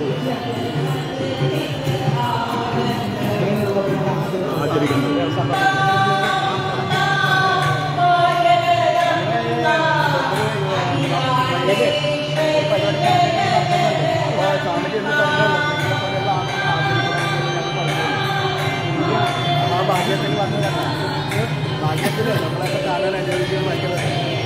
ഭാഗ്യത്തിൽ വന്നു ഭാഗ്യത്തിൽ നമ്മളൊക്കെ കാണാൻ അനുവദിക്കാൻ ഭയങ്കര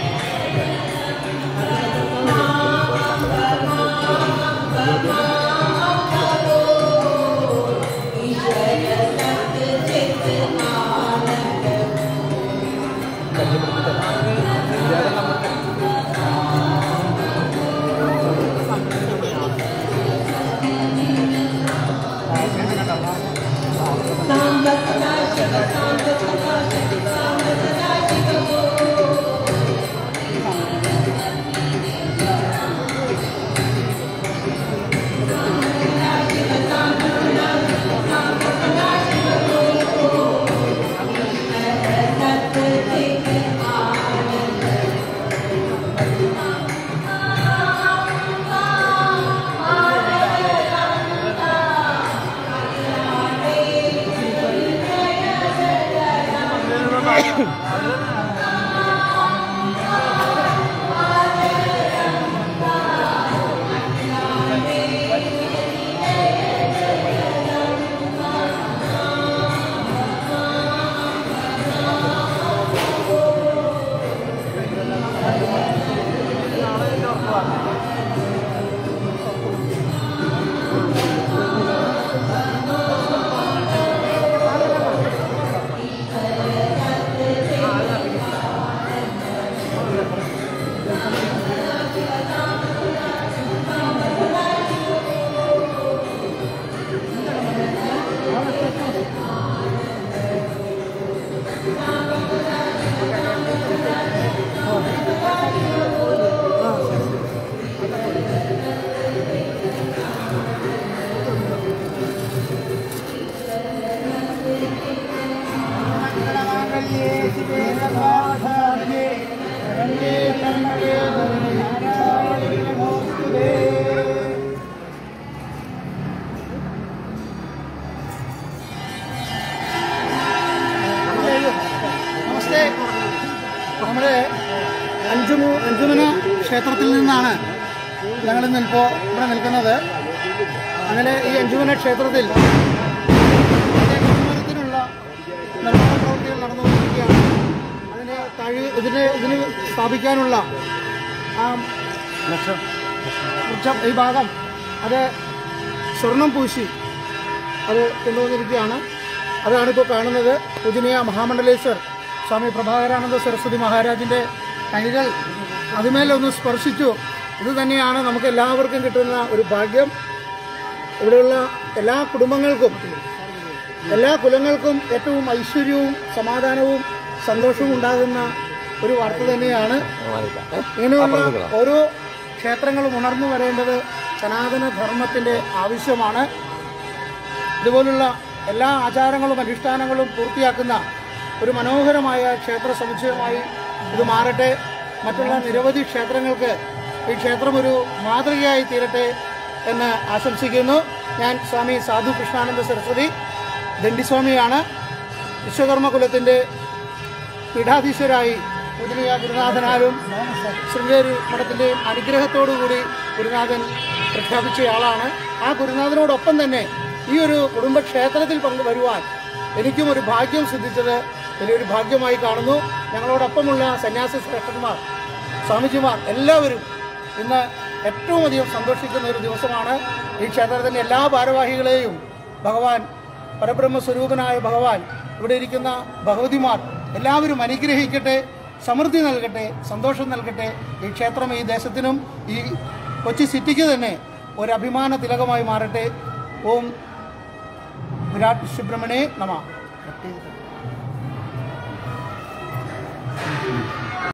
നമസ്തേ നമ്മുടെ അഞ്ചുമു അഞ്ചുമന ക്ഷേത്രത്തിൽ നിന്നാണ് ഞങ്ങൾ ഇന്നിപ്പോൾ ഇവിടെ നിൽക്കുന്നത് അങ്ങനെ ഈ അഞ്ചുമന ക്ഷേത്രത്തിൽ കൊടിമരത്തിനുള്ള നിർമ്മാണ പ്രവൃത്തികൾ നടന്നുകൊണ്ടിരിക്കുകയാണ് അതിന് തഴി ഇതിന് ഇതിന് സ്ഥാപിക്കാനുള്ള ആ വൃക്ഷം ഈ ഭാഗം അത് സ്വർണം പൂശി അത് കൊണ്ടുവന്നിരിക്കുകയാണ് അതാണ് ഇപ്പോൾ കാണുന്നത് പൂജനീയ മഹാമണ്ഡലേശ്വർ സ്വാമി പ്രഭാകരാനന്ദ സരസ്വതി മഹാരാജിൻ്റെ കൈകൾ അതുമേലൊന്ന് സ്പർശിച്ചു ഇത് തന്നെയാണ് നമുക്ക് എല്ലാവർക്കും കിട്ടുന്ന ഒരു ഭാഗ്യം ഇവിടെയുള്ള എല്ലാ കുടുംബങ്ങൾക്കും എല്ലാ കുലങ്ങൾക്കും ഏറ്റവും ഐശ്വര്യവും സമാധാനവും സന്തോഷവും ഉണ്ടാകുന്ന ഒരു വാർത്ത തന്നെയാണ് ഇങ്ങനെയുള്ള ഓരോ ക്ഷേത്രങ്ങളും ഉണർന്നു വരേണ്ടത് സനാതന ധർമ്മത്തിന്റെ ആവശ്യമാണ് ഇതുപോലുള്ള എല്ലാ ആചാരങ്ങളും അനുഷ്ഠാനങ്ങളും പൂർത്തിയാക്കുന്ന ഒരു മനോഹരമായ ക്ഷേത്ര സമുച്ചയമായി ഇത് മാറട്ടെ മറ്റുള്ള നിരവധി ക്ഷേത്രങ്ങൾക്ക് ഈ ക്ഷേത്രം ഒരു മാതൃകയായി തീരട്ടെ എന്ന് ആശംസിക്കുന്നു ഞാൻ സ്വാമി സാധു കൃഷ്ണാനന്ദ സരസ്വതി ദണ്ഡിസ്വാമിയാണ് വിശ്വകർമ്മ കുലത്തിൻ്റെ പീഠാധീശരായി പൂജനീയ ഗുരുനാഥനാലും ശൃംഗേരി മഠത്തിൻ്റെയും അനുഗ്രഹത്തോടുകൂടി ഗുരുനാഥൻ പ്രഖ്യാപിച്ചയാളാണ് ആ ഗുരുനാഥനോടൊപ്പം തന്നെ ഈ ഒരു കുടുംബക്ഷേത്രത്തിൽ പങ്കുവരുവാൻ എനിക്കും ഒരു ഭാഗ്യം സിദ്ധിച്ചത് വലിയൊരു ഭാഗ്യമായി കാണുന്നു ഞങ്ങളോടൊപ്പമുള്ള സന്യാസി ശ്രേഷ്ഠന്മാർ സ്വാമിജിമാർ എല്ലാവരും ഇന്ന് ഏറ്റവും അധികം സന്തോഷിക്കുന്ന ഒരു ദിവസമാണ് ഈ ക്ഷേത്രത്തിൻ്റെ എല്ലാ ഭാരവാഹികളെയും ഭഗവാൻ പരബ്രഹ്മ സ്വരൂപനായ ഭഗവാൻ ഇവിടെ ഇരിക്കുന്ന ഭഗവതിമാർ എല്ലാവരും അനുഗ്രഹിക്കട്ടെ സമൃദ്ധി നൽകട്ടെ സന്തോഷം നൽകട്ടെ ഈ ക്ഷേത്രം ഈ ദേശത്തിനും ഈ കൊച്ചി സിറ്റിക്ക് തന്നെ ഒരു അഭിമാന തിലകമായി മാറട്ടെ ഓം വിരാട് സുബ്രഹ്മണ്യേ നമ